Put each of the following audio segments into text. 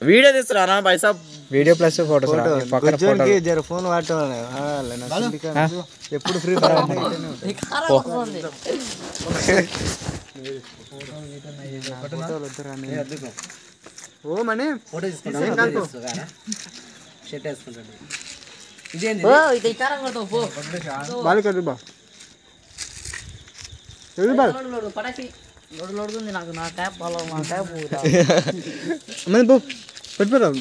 Video తీస్తున్నా పైసా video plus photos పక్కన ఫోటో జర ఫోన్ వాడటం ఎప్పుడు ఫ్రీ ఓ మనీ ఫోటో తీసుకుంటాను షర్ట్ వేసుకుంటాడు ఇదేంది ఓ ఇది ఇచ్చారా కొడతావు పో బాలి కదు బా ఏది బాల్ లోడు లోడు పటాకి లోడు లోడుతుంది నాకు నా ట్యాప్ ఫాలో మా ట్యాప్ మనీ పో పెట్టుకోరా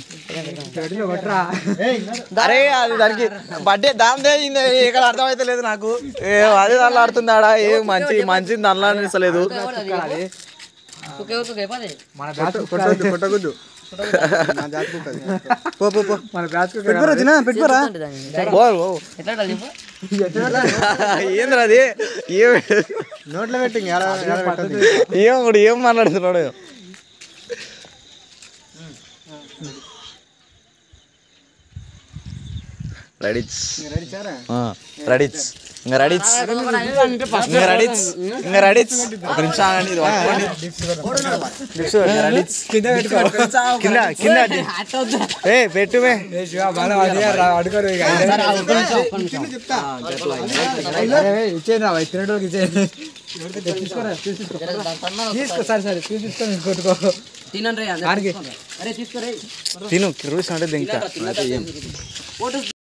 అరే అది దానికి బర్త్డే దాందే ఇక్కడ అర్థమైతే లేదు నాకు ఏ అదే దాంట్లో ఆడుతుంది ఆడ ఏ మంచి మంచి దాంట్లో అనిపిస్తలేదు ఓకే ఓకే పదే కొట్టొద్దు కొట్టకొద్దు నా జాతి కుక్క అది. పో పో పో మన బ్యాచ్ పెట్టుకోరా తినా పెట్టుకోరా ఓ, ఓ. ఎట్లా చెప్పు ఏంద్రా అది ఏం నోట్లో పెట్టి ఇంక ఏడ- ఏడ పెట్టొద్దు. ఏం కూడా ఏం మాట్లాడుతున్నాడు రెడీస్ రెడీ చారా రెడీస్ ఇంకా రెడీస్ ఇంకా రెడీస్ ఇంకా రెడీస్ ఒక నిమిషం ఆగండి ఇది పట్టుకోండి Dips ఇంకా రెడీస్ కింద పెట్టుకో కింద కింద ఏ పెట్టుమే అడుగురు ఇచ్చేయండి రా తినేటోళ్ళకి ఇచ్చేయండి తీసుకోరా తీసుకో సరే సరే తీసుకొని కొట్టుకో తినండి రే అందరూ ఆడికి. తీసుకోండి. అరే తీసుకోరే తిను కిరుస్ అంటే దింకా